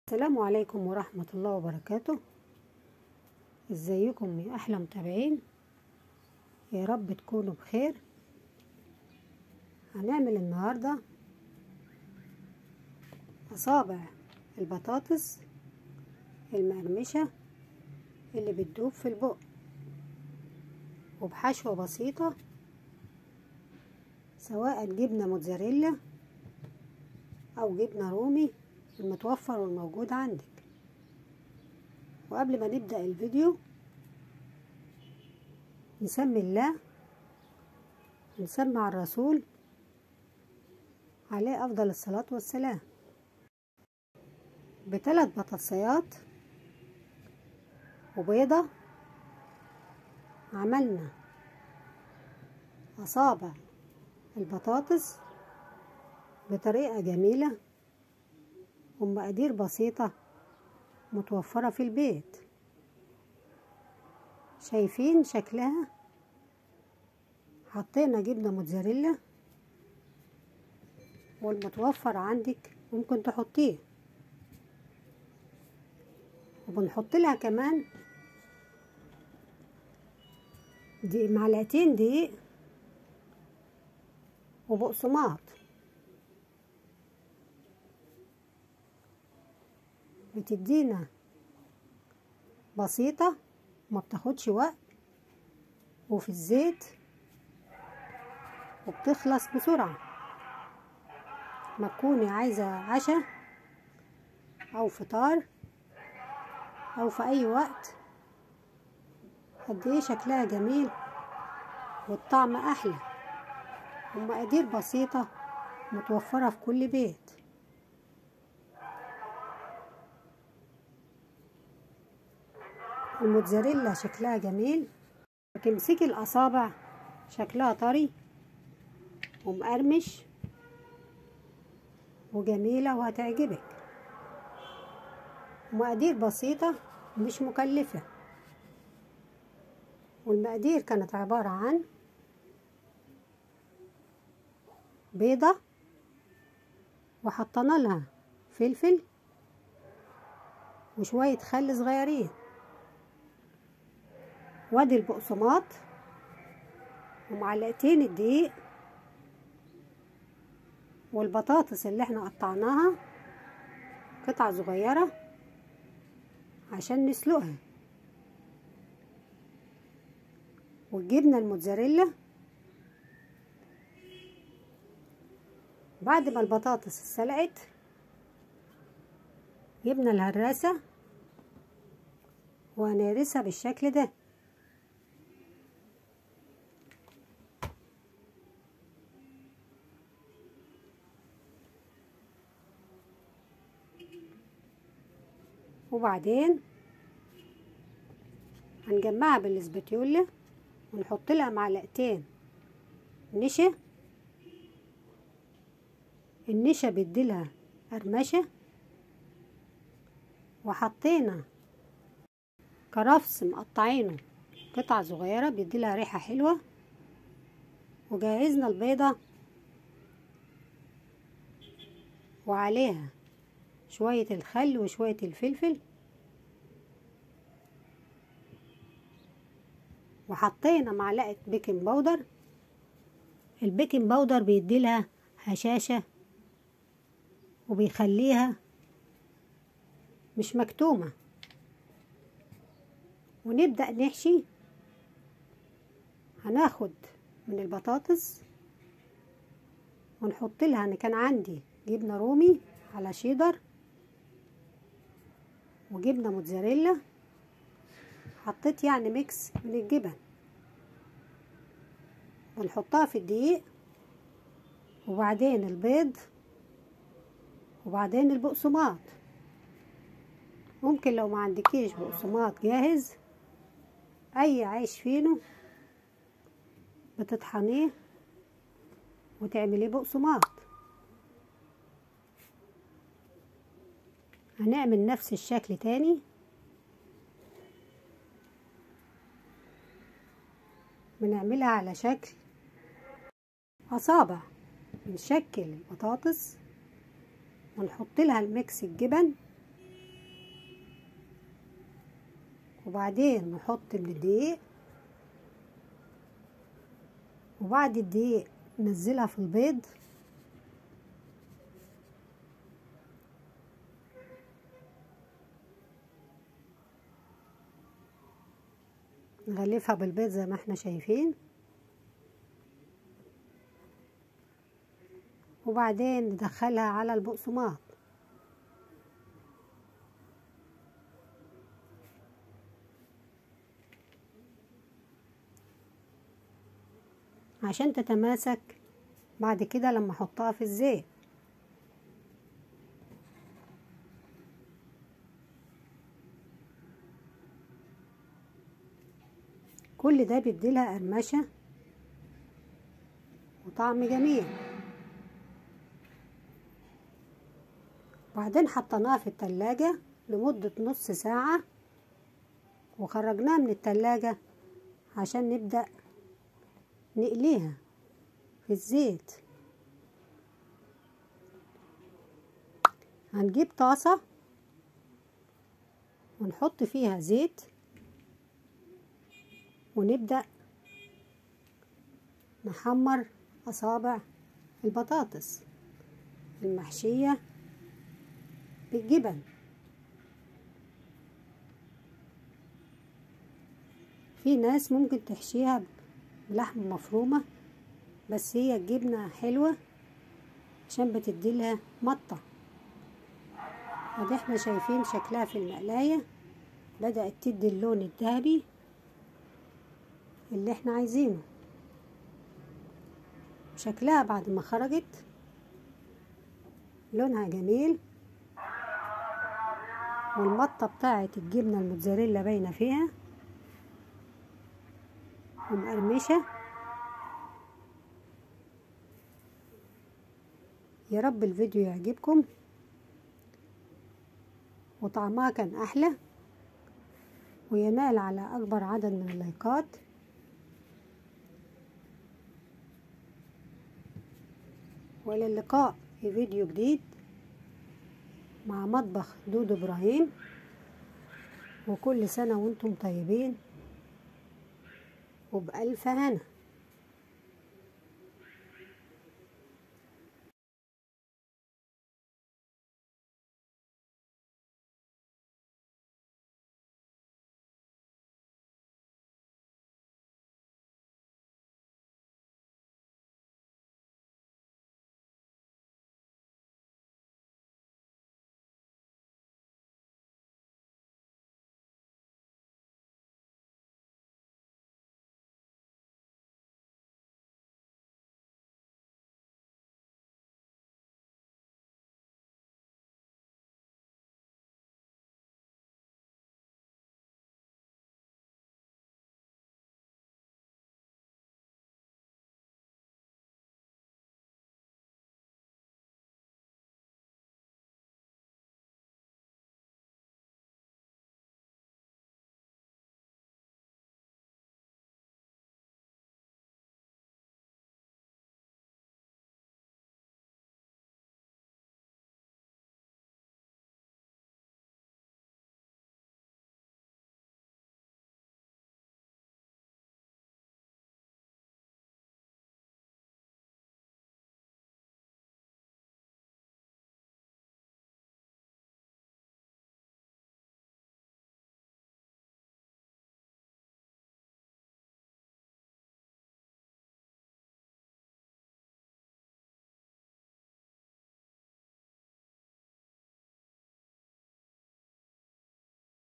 السلام عليكم ورحمة الله وبركاته ازيكم يا احلى متابعين يا رب تكونوا بخير هنعمل النهاردة اصابع البطاطس المقرمشة اللي بتدوب في البق وبحشوة بسيطة سواء جبنة موتزاريلا او جبنة رومي المتوفر والموجود عندك وقبل ما نبدأ الفيديو نسمي الله ونسمي على الرسول عليه أفضل الصلاة والسلام بثلاث بطاطسيات وبيضة عملنا أصابع البطاطس بطريقة جميلة ومقادير بسيطة متوفرة في البيت شايفين شكلها حطينا جبنة موتزاريلا والمتوفر عندك ممكن تحطيه وبنحط لها كمان دي معلقتين دقيق وبقسماط بتدينا بسيطة ما بتاخدش وقت وفي الزيت وبتخلص بسرعة ما تكوني عايزة عشاء أو فطار أو في أي وقت قد ايه شكلها جميل والطعم أحلى ومقادير بسيطة متوفرة في كل بيت الموتزاريلا شكلها جميل تمسكي الأصابع شكلها طري ومقرمش وجميلة وهتعجبك مقادير بسيطة مش مكلفة والمقادير كانت عبارة عن بيضة وحطينا لها فلفل وشوية خل صغيرين وادي البقسماط ومعلقتين الدقيق والبطاطس اللي احنا قطعناها قطع صغيرة عشان نسلقها والجبنة الموتزاريلا بعد ما البطاطس اتسلقت جبنا الهراسة وهنهرسها بالشكل ده وبعدين هنجمعها بالاسباتيولا ونحط لها معلقتين نشا النشا بيديلها قرمشة وحطينا كرفس مقطعينه قطع صغيرة بيديلها ريحة حلوة وجهزنا البيضة وعليها شوية الخل وشوية الفلفل وحطينا معلقة بيكنج باودر البيكنج باودر بيديلها هشاشة وبيخليها مش مكتومة ونبدأ نحشي هناخد من البطاطس ونحط لها انا كان عندي جبنة رومي على شيدر وجبنة موتزاريلا حطيت يعني ميكس من الجبن ونحطها في الدقيق وبعدين البيض وبعدين البقسماط ممكن لو ما عندكيش بقسماط جاهز اي عيش فينو بتطحنيه وتعمليه بقسماط هنعمل نفس الشكل تاني بنعملها على شكل أصابع بنشكل البطاطس ونحط لها الميكس الجبن وبعدين نحط من الدقيق وبعد الدقيق ننزلها في البيض نغلفها بالبيض زي ما احنا شايفين وبعدين ندخلها على البقسماط عشان تتماسك بعد كده لما احطها في الزيت كل ده بيديلها قرمشة وطعم جميل وبعدين حطيناها في التلاجة لمدة نص ساعة وخرجناها من التلاجة عشان نبدأ نقليها في الزيت هنجيب طاسة ونحط فيها زيت ونبدأ نحمر أصابع البطاطس المحشية بالجبن في ناس ممكن تحشيها بلحمة مفرومة بس هي الجبنة حلوة عشان بتديلها مطة ادي احنا شايفين شكلها في المقلاية بدأت تدي اللون الذهبي اللي احنا عايزينه شكلها بعد ما خرجت لونها جميل والمطة بتاعت الجبنة الموتزاريلا باينة فيها ومقرمشة يا رب الفيديو يعجبكم وطعمها كان أحلى وينال على أكبر عدد من اللايكات والى اللقاء في فيديو جديد مع مطبخ دودو ابراهيم وكل سنة وانتم طيبين وبألف هنا